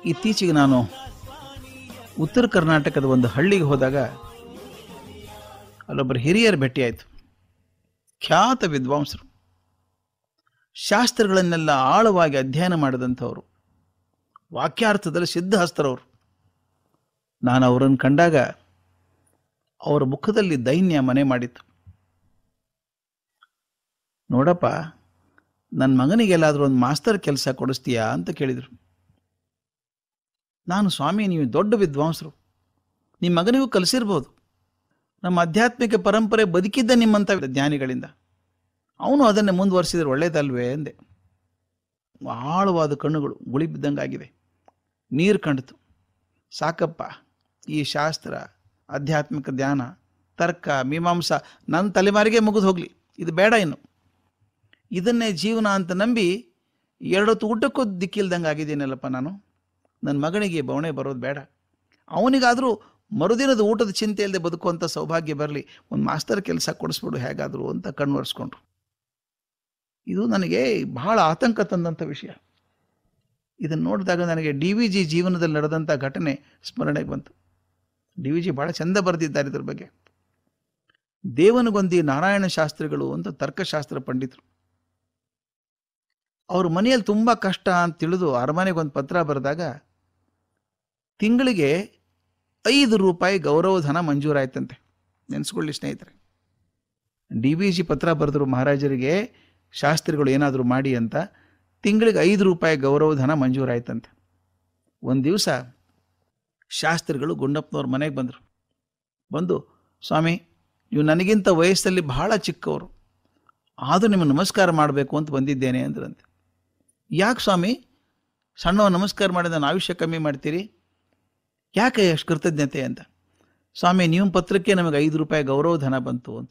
ಇತ್ತೀಚೆಗೆ ನಾನು ಉತ್ತರ ಕರ್ನಾಟಕದ ಒಂದು ಹಳ್ಳಿಗೆ ಹೋದಾಗ ಅಲ್ಲೊಬ್ಬರು ಹಿರಿಯರು ಭೇಟಿಯಾಯಿತು ಖ್ಯಾತ ವಿದ್ವಾಂಸರು ಶಾಸ್ತ್ರಗಳನ್ನೆಲ್ಲ ಆಳವಾಗಿ ಅಧ್ಯಯನ ಮಾಡಿದಂಥವ್ರು ವಾಕ್ಯಾರ್ಥದಲ್ಲಿ ಸಿದ್ಧಹಸ್ತರವರು ನಾನು ಅವರನ್ನು ಕಂಡಾಗ ಅವರ ಮುಖದಲ್ಲಿ ದೈನ್ಯ ಮನೆ ಮಾಡಿತ್ತು ನೋಡಪ್ಪ ನನ್ನ ಮಗನಿಗೆಲ್ಲಾದರೂ ಒಂದು ಮಾಸ್ತರ್ ಕೆಲಸ ಕೊಡಿಸ್ತೀಯಾ ಅಂತ ಕೇಳಿದರು ನಾನು ಸ್ವಾಮಿ ನೀವು ದೊಡ್ಡ ವಿದ್ವಾಂಸರು ನಿಮ್ಮ ಮಗನಿಗೂ ಕಲಿಸಿರ್ಬೋದು ನಮ್ಮ ಆಧ್ಯಾತ್ಮಿಕ ಪರಂಪರೆ ಬದುಕಿದ್ದ ನಿಮ್ಮಂಥ ಜ್ಞಾನಿಗಳಿಂದ ಅವನು ಅದನ್ನೇ ಮುಂದುವರಿಸಿದ್ರೆ ಒಳ್ಳೇದಲ್ವೇ ಅಂದೆ ಆಳವಾದ ಕಣ್ಣುಗಳು ಗುಳಿ ಬಿದ್ದಂಗಾಗಿದೆ ನೀರು ಕಂಡಿತು ಸಾಕಪ್ಪ ಈ ಶಾಸ್ತ್ರ ಆಧ್ಯಾತ್ಮಿಕ ಧ್ಯಾನ ತರ್ಕ ಮೀಮಾಂಸ ನನ್ನ ತಲೆಮಾರಿಗೆ ಮುಗಿದು ಹೋಗಲಿ ಇದು ಬೇಡ ಇನ್ನು ಇದನ್ನೇ ಜೀವನ ಅಂತ ನಂಬಿ ಎರಡೊತ್ತು ಊಟಕ್ಕೂ ದಿಕ್ಕಿಲ್ದಂಗೆ ಆಗಿದ್ದೀನಲ್ಲಪ್ಪ ನಾನು ನನ್ನ ಮಗನಿಗೆ ಬವಣೆ ಬರೋದು ಬೇಡ ಅವನಿಗಾದರೂ ಮರುದಿನದ ಊಟದ ಚಿಂತೆ ಇಲ್ಲದೆ ಬದುಕುವಂಥ ಸೌಭಾಗ್ಯ ಬರಲಿ ಒಂದು ಮಾಸ್ತರ್ ಕೆಲಸ ಕೊಡಿಸ್ಬಿಡು ಹೇಗಾದರೂ ಅಂತ ಕಣ್ವರ್ಸ್ಕೊಂಡ್ರು ಇದು ನನಗೆ ಬಹಳ ಆತಂಕ ತಂದಂಥ ವಿಷಯ ಇದನ್ನು ನೋಡಿದಾಗ ನನಗೆ ಡಿ ವಿ ಜಿ ಜೀವನದಲ್ಲಿ ನಡೆದಂಥ ಘಟನೆ ಸ್ಮರಣೆಗೆ ಬಂತು ಡಿ ವಿ ಜಿ ಭಾಳ ಚಂದ ಬರೆದಿದ್ದಾರೆ ಇದ್ರ ಬಗ್ಗೆ ದೇವನಗೊಂದಿ ನಾರಾಯಣ ಶಾಸ್ತ್ರಿಗಳು ಅಂತ ತರ್ಕಶಾಸ್ತ್ರ ಪಂಡಿತರು ಅವ್ರ ಮನೆಯಲ್ಲಿ ತುಂಬ ಕಷ್ಟ ಅಂತ ತಿಳಿದು ಅರಮನೆಗೆ ಒಂದು ಪತ್ರ ಬರೆದಾಗ ತಿಂಗಳಿಗೆ ಐದು ರೂಪಾಯಿ ಗೌರವಧನ ಮಂಜೂರಾಯ್ತಂತೆ ನೆನೆಸ್ಕೊಳ್ಳಿ ಸ್ನೇಹಿತರೆ ಡಿ ವಿ ಜಿ ಪತ್ರ ಬರೆದ್ರು ಮಹಾರಾಜರಿಗೆ ಶಾಸ್ತ್ರಿಗಳು ಏನಾದರೂ ಮಾಡಿ ಅಂತ ತಿಂಗಳಿಗೆ ಐದು ರೂಪಾಯಿ ಗೌರವಧನ ಮಂಜೂರಾಯ್ತಂತೆ ಒಂದು ದಿವಸ ಶಾಸ್ತ್ರಿಗಳು ಗುಂಡಪ್ಪನವ್ರ ಮನೆಗೆ ಬಂದರು ಬಂದು ಸ್ವಾಮಿ ನೀವು ನನಗಿಂತ ವಯಸ್ಸಲ್ಲಿ ಬಹಳ ಚಿಕ್ಕವರು ಆದರೂ ನಿಮಗೆ ನಮಸ್ಕಾರ ಮಾಡಬೇಕು ಅಂತ ಬಂದಿದ್ದೇನೆ ಅಂದ್ರಂತೆ ಯಾಕೆ ಸ್ವಾಮಿ ಸಣ್ಣವ ನಮಸ್ಕಾರ ಮಾಡಿದ ನಾನು ಆಯುಷ್ಯ ಕಮ್ಮಿ ಮಾಡ್ತೀರಿ ಯಾಕೆ ಅಷ್ಟು ಕೃತಜ್ಞತೆ ಅಂತ ಸ್ವಾಮಿ ನಿಮ್ಮ ಪತ್ರಕ್ಕೆ ನಮಗೆ ಐದು ರೂಪಾಯಿ ಗೌರವಧನ ಬಂತು ಅಂತ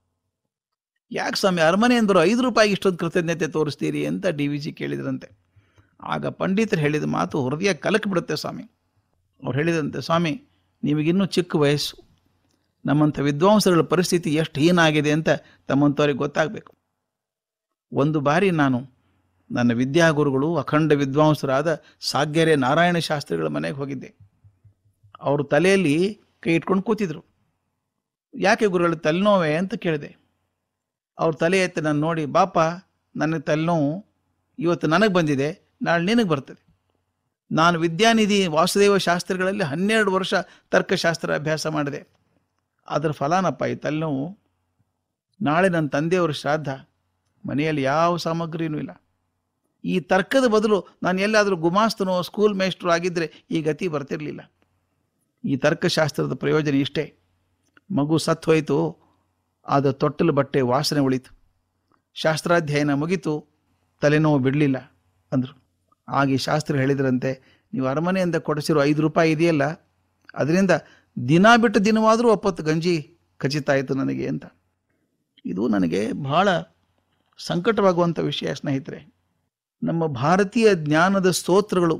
ಯಾಕೆ ಸ್ವಾಮಿ ಅರಮನೆ ಅಂದರು ಐದು ರೂಪಾಯಿಗೆ ಇಷ್ಟೊಂದು ಕೃತಜ್ಞತೆ ತೋರಿಸ್ತೀರಿ ಅಂತ ಡಿ ವಿ ಜಿ ಕೇಳಿದ್ರಂತೆ ಆಗ ಪಂಡಿತರು ಹೇಳಿದ ಮಾತು ಹೃದಯ ಕಲಕಿಬಿಡುತ್ತೆ ಸ್ವಾಮಿ ಅವ್ರು ಹೇಳಿದಂತೆ ಸ್ವಾಮಿ ನಿಮಗಿನ್ನೂ ಚಿಕ್ಕ ವಯಸ್ಸು ನಮ್ಮಂಥ ವಿದ್ವಾಂಸಗಳ ಪರಿಸ್ಥಿತಿ ಎಷ್ಟು ಹೀನಾಗಿದೆ ಅಂತ ತಮ್ಮಂಥವ್ರಿಗೆ ಗೊತ್ತಾಗಬೇಕು ಒಂದು ಬಾರಿ ನಾನು ನನ್ನ ವಿದ್ಯಾಗುರುಗಳು ಅಖಂಡ ವಿದ್ವಾಂಸರಾದ ಸಾಗ್ಯರೆ ನಾರಾಯಣ ಶಾಸ್ತ್ರಿಗಳ ಮನೆಗೆ ಹೋಗಿದ್ದೆ ಅವರು ತಲೆಯಲ್ಲಿ ಕೈ ಇಟ್ಕೊಂಡು ಕೂತಿದ್ರು ಯಾಕೆ ಗುರುಗಳು ತಲೆನೋವೆ ಅಂತ ಕೇಳಿದೆ ಅವ್ರ ತಲೆ ಎತ್ತಿ ನಾನು ನೋಡಿ ಬಾಪ ನನ್ನ ತಲೆನೋವು ಇವತ್ತು ನನಗೆ ಬಂದಿದೆ ನಾಳೆ ನಿನಗೆ ಬರ್ತದೆ ನಾನು ವಿದ್ಯಾನಿಧಿ ವಾಸುದೇವ ಶಾಸ್ತ್ರಗಳಲ್ಲಿ ಹನ್ನೆರಡು ವರ್ಷ ತರ್ಕಶಾಸ್ತ್ರ ಅಭ್ಯಾಸ ಮಾಡಿದೆ ಅದರ ಫಲಾನಪ್ಪ ಈ ತಲೆನೋವು ನಾಳೆ ನನ್ನ ತಂದೆಯವರ ಶ್ರಾದ್ದ ಮನೆಯಲ್ಲಿ ಯಾವ ಸಾಮಗ್ರಿನೂ ಇಲ್ಲ ಈ ತರ್ಕದ ಬದಲು ನಾನು ಎಲ್ಲಾದರೂ ಗುಮಾಸ್ತನೋ ಸ್ಕೂಲ್ ಮೇಸ್ಟ್ರು ಆಗಿದ್ದರೆ ಈ ಗತಿ ಬರ್ತಿರಲಿಲ್ಲ ಈ ತರ್ಕಶಾಸ್ತ್ರದ ಪ್ರಯೋಜನ ಇಷ್ಟೇ ಮಗು ಸತ್ತು ಹೋಯಿತು ಆದ ತೊಟ್ಟಲು ಬಟ್ಟೆ ವಾಸನೆ ಉಳಿತು ಶಾಸ್ತ್ರಾಧ್ಯಯನ ಮುಗಿತು ತಲೆನೋವು ಬಿಡಲಿಲ್ಲ ಅಂದರು ಆಗ ಈ ಶಾಸ್ತ್ರ ಹೇಳಿದ್ರಂತೆ ನೀವು ಅರಮನೆಯಿಂದ ಕೊಡಿಸಿರೋ ಐದು ರೂಪಾಯಿ ಇದೆಯಲ್ಲ ಅದರಿಂದ ದಿನ ಬಿಟ್ಟು ದಿನವಾದರೂ ಒಪ್ಪತ್ತು ಗಂಜಿ ಖಚಿತಾಯಿತು ನನಗೆ ಅಂತ ಇದು ನನಗೆ ಬಹಳ ಸಂಕಟವಾಗುವಂಥ ವಿಷಯ ಸ್ನೇಹಿತರೆ ನಮ್ಮ ಭಾರತೀಯ ಜ್ಞಾನದ ಸ್ತೋತ್ರಗಳು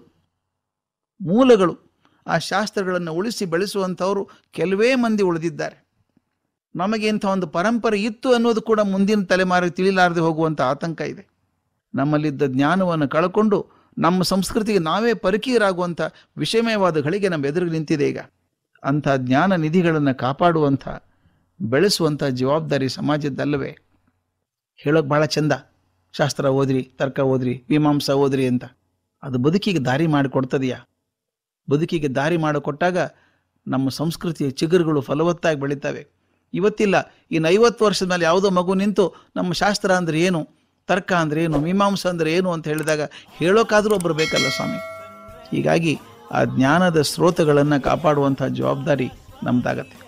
ಮೂಲಗಳು ಆ ಶಾಸ್ತ್ರಗಳನ್ನು ಉಳಿಸಿ ಬೆಳೆಸುವಂಥವರು ಕೆಲವೇ ಮಂದಿ ಉಳಿದಿದ್ದಾರೆ ನಮಗೆ ಇಂಥ ಒಂದು ಪರಂಪರೆ ಇತ್ತು ಅನ್ನೋದು ಕೂಡ ಮುಂದಿನ ತಲೆಮಾರಿಗೆ ತಿಳಿಲಾರದೆ ಹೋಗುವಂಥ ಆತಂಕ ಇದೆ ನಮ್ಮಲ್ಲಿದ್ದ ಜ್ಞಾನವನ್ನು ಕಳ್ಕೊಂಡು ನಮ್ಮ ಸಂಸ್ಕೃತಿಗೆ ನಾವೇ ಪರಿಕೀಯರಾಗುವಂಥ ವಿಷಮಯವಾದ ಗಳಿಗೆ ನಮ್ಮ ಎದುರಿಗೆ ನಿಂತಿದೆ ಈಗ ಅಂಥ ಜ್ಞಾನ ನಿಧಿಗಳನ್ನು ಕಾಪಾಡುವಂಥ ಬೆಳೆಸುವಂಥ ಜವಾಬ್ದಾರಿ ಸಮಾಜದ್ದಲ್ಲವೇ ಹೇಳೋಕೆ ಭಾಳ ಚಂದ ಶಾಸ್ತ್ರ ಓದ್ರಿ ತರ್ಕ ಓದ್ರಿ ಮೀಮಾಂಸ ಓದ್ರಿ ಅಂತ ಅದು ಬದುಕಿಗೆ ದಾರಿ ಮಾಡಿಕೊಡ್ತದೆಯಾ ಬದುಕಿಗೆ ದಾರಿ ಮಾಡಿಕೊಟ್ಟಾಗ ನಮ್ಮ ಸಂಸ್ಕೃತಿಯ ಚಿಗುರುಗಳು ಫಲವತ್ತಾಗಿ ಬೆಳೀತವೆ ಇವತ್ತಿಲ್ಲ ಇನ್ನು ಐವತ್ತು ವರ್ಷದ ಮೇಲೆ ಯಾವುದೋ ಮಗು ನಿಂತು ನಮ್ಮ ಶಾಸ್ತ್ರ ಅಂದರೆ ಏನು ತರ್ಕ ಅಂದರೆ ಏನು ಮೀಮಾಂಸ ಅಂದರೆ ಏನು ಅಂತ ಹೇಳಿದಾಗ ಹೇಳೋಕ್ಕಾದರೂ ಒಬ್ಬರು ಬೇಕಲ್ಲ ಸ್ವಾಮಿ ಹೀಗಾಗಿ ಆ ಜ್ಞಾನದ ಸ್ರೋತಗಳನ್ನು ಕಾಪಾಡುವಂಥ ಜವಾಬ್ದಾರಿ ನಮ್ದಾಗತ್ತೆ